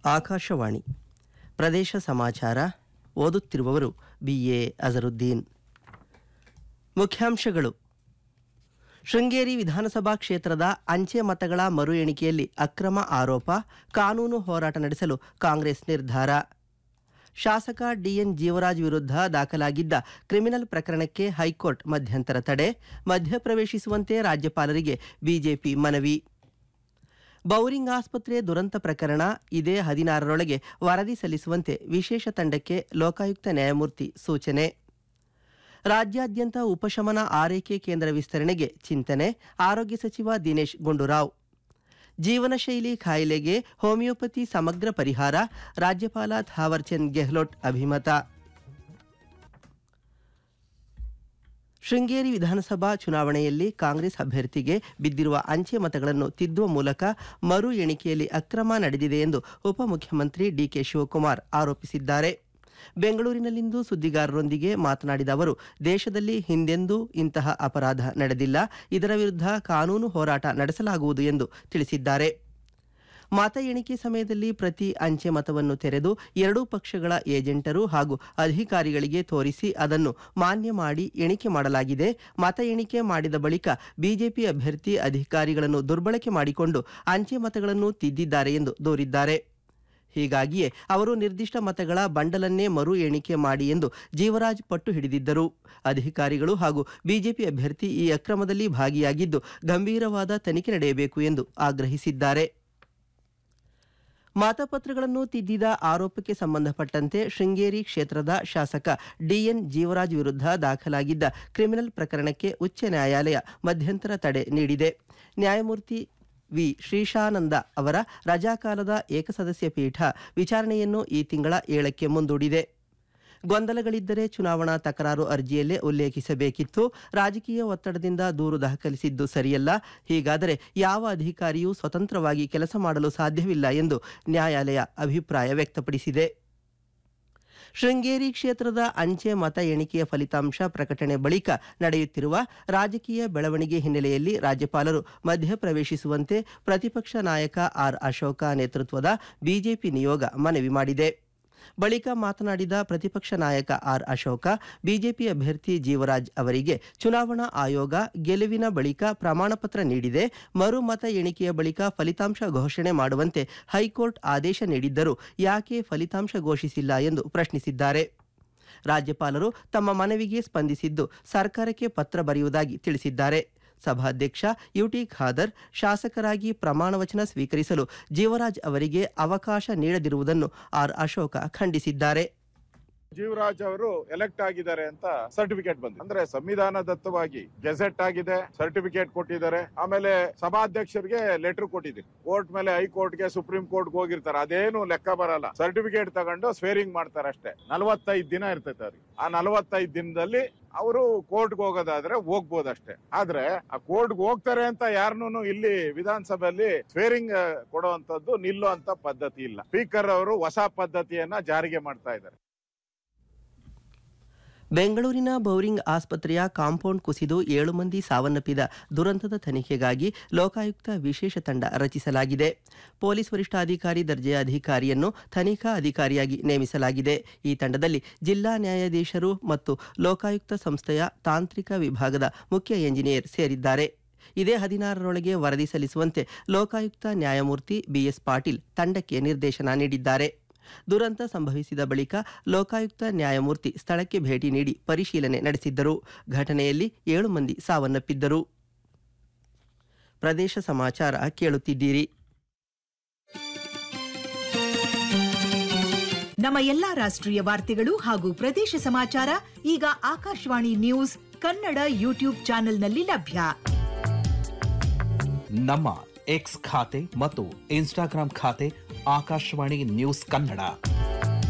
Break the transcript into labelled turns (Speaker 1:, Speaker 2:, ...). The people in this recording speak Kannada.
Speaker 1: ಆಕಾಶವಾಣಿ ಪ್ರದೇಶ ಸಮಾಚಾರ ಓದುತ್ತಿರುವವರು ಬಿ ಎ ಅಜರುದ್ದೀನ್ ಮುಖ್ಯಾಂಶಗಳು ಶೃಂಗೇರಿ ವಿಧಾನಸಭಾ ಕ್ಷೇತ್ರದ ಅಂಚೆ ಮತಗಳ ಮರು ಎಣಿಕೆಯಲ್ಲಿ ಅಕ್ರಮ ಆರೋಪ ಕಾನೂನು ಹೋರಾಟ ನಡೆಸಲು ಕಾಂಗ್ರೆಸ್ ನಿರ್ಧಾರ ಶಾಸಕ ಡಿಎನ್ ಜೀವರಾಜ್ ವಿರುದ್ಧ ದಾಖಲಾಗಿದ್ದ ಕ್ರಿಮಿನಲ್ ಪ್ರಕರಣಕ್ಕೆ ಹೈಕೋರ್ಟ್ ಮಧ್ಯಂತರ ತಡೆ ಮಧ್ಯಪ್ರವೇಶಿಸುವಂತೆ ರಾಜ್ಯಪಾಲರಿಗೆ ಬಿಜೆಪಿ ಮನವಿ ಬೌರಿಂಗ್ ಆಸ್ಪತ್ರೆ ದುರಂತ ಪ್ರಕರಣ ಇದೇ ಹದಿನಾರರೊಳಗೆ ವರದಿ ಸಲ್ಲಿಸುವಂತೆ ವಿಶೇಷ ತಂಡಕ್ಕೆ ಲೋಕಾಯುಕ್ತ ನ್ಯಾಯಮೂರ್ತಿ ಸೂಚನೆ ರಾಜ್ಯಾದ್ಯಂತ ಉಪಶಮನ ಆರೈಕೆ ಕೇಂದ್ರ ವಿಸ್ತರಣೆಗೆ ಚಿಂತನೆ ಆರೋಗ್ಯ ಸಚಿವ ದಿನೇಶ್ ಗುಂಡೂರಾವ್ ಜೀವನ ಶೈಲಿ ಕಾಯಿಲೆಗೆ ಹೋಮಿಯೋಪತಿ ಸಮಗ್ರ ಪರಿಹಾರ ರಾಜ್ಯಪಾಲ ಥಾವರ್ಚಂದ್ ಗೆಹ್ಲೋಟ್ ಅಭಿಮತ ಶೃಂಗೇರಿ ವಿಧಾನಸಭಾ ಚುನಾವಣೆಯಲ್ಲಿ ಕಾಂಗ್ರೆಸ್ ಅಭ್ಯರ್ಥಿಗೆ ಬಿದ್ದಿರುವ ಅಂಚೆ ಮತಗಳನ್ನು ತಿದ್ದುವ ಮೂಲಕ ಮರು ಎಣಿಕೆಯಲ್ಲಿ ಅಕ್ರಮ ನಡೆದಿದೆ ಎಂದು ಉಪಮುಖ್ಯಮಂತ್ರಿ ಡಿಕೆ ಶಿವಕುಮಾರ್ ಆರೋಪಿಸಿದ್ದಾರೆ ಬೆಂಗಳೂರಿನಲ್ಲಿಂದು ಸುದ್ದಿಗಾರರೊಂದಿಗೆ ಮಾತನಾಡಿದ ಅವರು ದೇಶದಲ್ಲಿ ಹಿಂದೆಂದೂ ಇಂತಹ ಅಪರಾಧ ನಡೆದಿಲ್ಲ ಇದರ ವಿರುದ್ಧ ಕಾನೂನು ಹೋರಾಟ ನಡೆಸಲಾಗುವುದು ಎಂದು ತಿಳಿಸಿದ್ದಾರೆ ಮತ ಎಣಿಕೆ ಸಮಯದಲ್ಲಿ ಪ್ರತಿ ಅಂಚೆ ಮತವನ್ನು ತೆರೆದು ಎರಡೂ ಪಕ್ಷಗಳ ಏಜೆಂಟರು ಹಾಗೂ ಅಧಿಕಾರಿಗಳಿಗೆ ತೋರಿಸಿ ಅದನ್ನು ಮಾನ್ಯ ಮಾಡಿ ಎಣಿಕೆ ಮಾಡಲಾಗಿದೆ ಮತ ಎಣಿಕೆ ಮಾಡಿದ ಬಳಿಕ ಬಿಜೆಪಿ ಅಭ್ಯರ್ಥಿ ಅಧಿಕಾರಿಗಳನ್ನು ದುರ್ಬಳಕೆ ಮಾಡಿಕೊಂಡು ಅಂಚೆ ಮತಗಳನ್ನು ತಿದ್ದಿದ್ದಾರೆ ಎಂದು ದೂರಿದ್ದಾರೆ ಹೀಗಾಗಿಯೇ ಅವರು ನಿರ್ದಿಷ್ಟ ಮತಗಳ ಬಂಡಲನ್ನೇ ಮರು ಎಣಿಕೆ ಮಾಡಿ ಎಂದು ಜೀವರಾಜ್ ಪಟ್ಟು ಹಿಡಿದಿದ್ದರು ಅಧಿಕಾರಿಗಳು ಹಾಗೂ ಬಿಜೆಪಿ ಅಭ್ಯರ್ಥಿ ಈ ಅಕ್ರಮದಲ್ಲಿ ಭಾಗಿಯಾಗಿದ್ದು ಗಂಭೀರವಾದ ತನಿಖೆ ನಡೆಯಬೇಕು ಎಂದು ಆಗ್ರಹಿಸಿದ್ದಾರೆ ಮತಪತ್ರಗಳನ್ನು ತಿದ್ದಿದ ಆರೋಪಕ್ಕೆ ಸಂಬಂಧಪಟ್ಟಂತೆ ಶೃಂಗೇರಿ ಕ್ಷೇತ್ರದ ಶಾಸಕ ಡಿಎನ್ ಜೀವರಾಜ್ ವಿರುದ್ಧ ದಾಖಲಾಗಿದ್ದ ಕ್ರಿಮಿನಲ್ ಪ್ರಕರಣಕ್ಕೆ ಉಚ್ಚ ನ್ಯಾಯಾಲಯ ಮಧ್ಯಂತರ ತಡೆ ನೀಡಿದೆ ನ್ಯಾಯಮೂರ್ತಿ ವಿ ಶ್ರೀಶಾನಂದ ಅವರ ರಜಾಕಾಲದ ಏಕಸದಸ್ಯ ಪೀಠ ವಿಚಾರಣೆಯನ್ನು ಈ ತಿಂಗಳ ಏಳಕ್ಕೆ ಮುಂದೂಡಿದೆ ಗೊಂದಲಗಳಿದ್ದರೆ ಚುನಾವಣಾ ತಕರಾರು ಅರ್ಜಿಯಲ್ಲೇ ಉಲ್ಲೇಖಿಸಬೇಕಿತ್ತು ರಾಜಕೀಯ ಒತ್ತಡದಿಂದ ದೂರು ದಾಖಲಿಸಿದ್ದು ಸರಿಯಲ್ಲ ಹೀಗಾದರೆ ಯಾವ ಅಧಿಕಾರಿಯೂ ಸ್ವತಂತ್ರವಾಗಿ ಕೆಲಸ ಮಾಡಲು ಸಾಧ್ಯವಿಲ್ಲ ಎಂದು ನ್ಯಾಯಾಲಯ ಅಭಿಪ್ರಾಯ ವ್ಯಕ್ತಪಡಿಸಿದೆ ಶೃಂಗೇರಿ ಕ್ಷೇತ್ರದ ಅಂಚೆ ಮತ ಎಣಿಕೆಯ ಫಲಿತಾಂಶ ಪ್ರಕಟಣೆ ಬಳಿಕ ನಡೆಯುತ್ತಿರುವ ರಾಜಕೀಯ ಬೆಳವಣಿಗೆ ಹಿನ್ನೆಲೆಯಲ್ಲಿ ರಾಜ್ಯಪಾಲರು ಮಧ್ಯಪ್ರವೇಶಿಸುವಂತೆ ಪ್ರತಿಪಕ್ಷ ನಾಯಕ ಆರ್ ಅಶೋಕ ನೇತೃತ್ವದ ಬಿಜೆಪಿ ನಿಯೋಗ ಮನವಿ ಮಾಡಿದೆ ಬಳಿಕ ಮಾತನಾಡಿದ ಪ್ರತಿಪಕ್ಷ ನಾಯಕ ಆರ್ ಅಶೋಕ ಬಿಜೆಪಿ ಅಭ್ಯರ್ಥಿ ಜೀವರಾಜ್ ಅವರಿಗೆ ಚುನಾವಣಾ ಆಯೋಗ ಗೆಲುವಿನ ಬಳಿಕ ಪ್ರಮಾಣಪತ್ರ ನೀಡಿದೆ ಮರು ಮತ ಎಣಿಕೆಯ ಬಳಿಕ ಫಲಿತಾಂಶ ಘೋಷಣೆ ಮಾಡುವಂತೆ ಹೈಕೋರ್ಟ್ ಆದೇಶ ನೀಡಿದ್ದರೂ ಯಾಕೆ ಫಲಿತಾಂಶ ಘೋಷಿಸಿಲ್ಲ ಎಂದು ಪ್ರಶ್ನಿಸಿದ್ದಾರೆ ರಾಜ್ಯಪಾಲರು ತಮ್ಮ ಮನವಿಗೆ ಸ್ಪಂದಿಸಿದ್ದು ಸರ್ಕಾರಕ್ಕೆ ಪತ್ರ ಬರೆಯುವುದಾಗಿ ತಿಳಿಸಿದ್ದಾರೆ ಸಭಾಧ್ಯಕ್ಷ ಯುಟಿ ಖಾದರ್ ಶಾಸಕರಾಗಿ ಪ್ರಮಾಣ ವಚನ ಸ್ವೀಕರಿಸಲು ಜೀವರಾಜ್ ಅವರಿಗೆ ಅವಕಾಶ ನೀಡದಿರುವುದನ್ನು ಆರ್ ಅಶೋಕ ಖಂಡಿಸಿದ್ದಾರೆ
Speaker 2: ಜೀವರಾಜ್ ಅವರು ಎಲೆಕ್ಟ್ ಆಗಿದ್ದಾರೆ ಅಂತ ಸರ್ಟಿಫಿಕೇಟ್ ಬಂದಿದೆ ಅಂದ್ರೆ ಸಂವಿಧಾನದತ್ತವಾಗಿ ಗೆಜೆಟ್ ಆಗಿದೆ ಸರ್ಟಿಫಿಕೇಟ್ ಕೊಟ್ಟಿದ್ದಾರೆ ಆಮೇಲೆ ಸಭಾಧ್ಯಕ್ಷರಿಗೆ ಲೆಟರ್ ಕೊಟ್ಟಿದ್ದೀರಿ ಕೋರ್ಟ್ ಮೇಲೆ ಹೈಕೋರ್ಟ್ಗೆ ಸುಪ್ರೀಂ ಕೋರ್ಟ್ಗೆ ಹೋಗಿರ್ತಾರೆ ಅದೇನು ಲೆಕ್ಕ ಬರಲ್ಲ ಸರ್ಟಿಫಿಕೇಟ್ ತಗೊಂಡು ಸ್ವೇರಿಂಗ್ ಮಾಡ್ತಾರೆ ಅಷ್ಟೇ ನಲವತ್ತೈದು ದಿನ ಇರ್ತೈತೆ ಅವ್ರಿಗೆ ಆ ನಲವತ್ತೈದು ದಿನದಲ್ಲಿ ಅವರು ಕೋರ್ಟ್ಗೆ ಹೋಗೋದಾದ್ರೆ ಹೋಗ್ಬೋದು ಅಷ್ಟೇ ಆದ್ರೆ ಆ ಕೋರ್ಟ್ಗೆ ಹೋಗ್ತಾರೆ ಅಂತ ಯಾರನ್ನೂ ಇಲ್ಲಿ ವಿಧಾನಸಭೆಯಲ್ಲಿ ಸ್ವೇರಿಂಗ್ ಕೊಡುವಂತದ್ದು ನಿಲ್ಲುವಂತ ಪದ್ಧತಿ ಇಲ್ಲ ಸ್ಪೀಕರ್ ಅವರು ಹೊಸ ಪದ್ಧತಿಯನ್ನ ಜಾರಿಗೆ ಮಾಡ್ತಾ ಇದ್ದಾರೆ
Speaker 1: ಬೆಂಗಳೂರಿನ ಬೌರಿಂಗ್ ಆಸ್ಪತ್ರೆಯ ಕಾಂಪೌಂಡ್ ಕುಸಿದು ಏಳು ಮಂದಿ ಸಾವನ್ನಪ್ಪಿದ ದುರಂತದ ತನಿಖೆಗಾಗಿ ಲೋಕಾಯುಕ್ತ ವಿಶೇಷ ತಂಡ ರಚಿಸಲಾಗಿದೆ ಪೊಲೀಸ್ ವರಿಷ್ಠಾಧಿಕಾರಿ ದರ್ಜೆಯ ಅಧಿಕಾರಿಯನ್ನು ತನಿಖಾ ಅಧಿಕಾರಿಯಾಗಿ ನೇಮಿಸಲಾಗಿದೆ ಈ ತಂಡದಲ್ಲಿ ಜಿಲ್ಲಾ ನ್ಯಾಯಾಧೀಶರು ಮತ್ತು ಲೋಕಾಯುಕ್ತ ಸಂಸ್ಥೆಯ ತಾಂತ್ರಿಕ ವಿಭಾಗದ ಮುಖ್ಯ ಎಂಜಿನಿಯರ್ ಸೇರಿದ್ದಾರೆ ಇದೇ ಹದಿನಾರರೊಳಗೆ ವರದಿ ಸಲ್ಲಿಸುವಂತೆ ಲೋಕಾಯುಕ್ತ ನ್ಯಾಯಮೂರ್ತಿ ಬಿಎಸ್ ಪಾಟೀಲ್ ತಂಡಕ್ಕೆ ನಿರ್ದೇಶನ ನೀಡಿದ್ದಾರೆ ದುರಂತ ಸಂಭವಿಸಿದ ಬಳಿಕ ಲೋಕಾಯುಕ್ತ ನ್ಯಾಯಮೂರ್ತಿ ಸ್ಥಳಕ್ಕೆ ಭೇಟಿ ನೀಡಿ ಪರಿಶೀಲನೆ ನಡೆಸಿದ್ದರು ಘಟನೆಯಲ್ಲಿ ಏಳು ಮಂದಿ ಸಾವನ್ನಪ್ಪಿದ್ದರು ಪ್ರದೇಶ ಸಮಾಚಾರ ಕೇಳುತ್ತಿದ್ದೀರಿ
Speaker 3: ನಮ್ಮ ಎಲ್ಲಾ ರಾಷ್ಟ್ರೀಯ ವಾರ್ತೆಗಳು ಹಾಗೂ ಪ್ರದೇಶ ಸಮಾಚಾರ ಈಗ ಆಕಾಶವಾಣಿ ನ್ಯೂಸ್ ಕನ್ನಡ ಯೂಟ್ಯೂಬ್ ಚಾನೆಲ್ನಲ್ಲಿ ಲಭ್ಯ
Speaker 4: ನಮ್ಮ ಎಕ್ಸ್ ಖಾತೆ ಮತ್ತು ಇನ್ಸ್ಟಾಗ್ರಾಂ ಖಾತೆ ಆಕಾಶವಾಣಿ ನ್ಯೂಸ್ ಕನ್ನಡ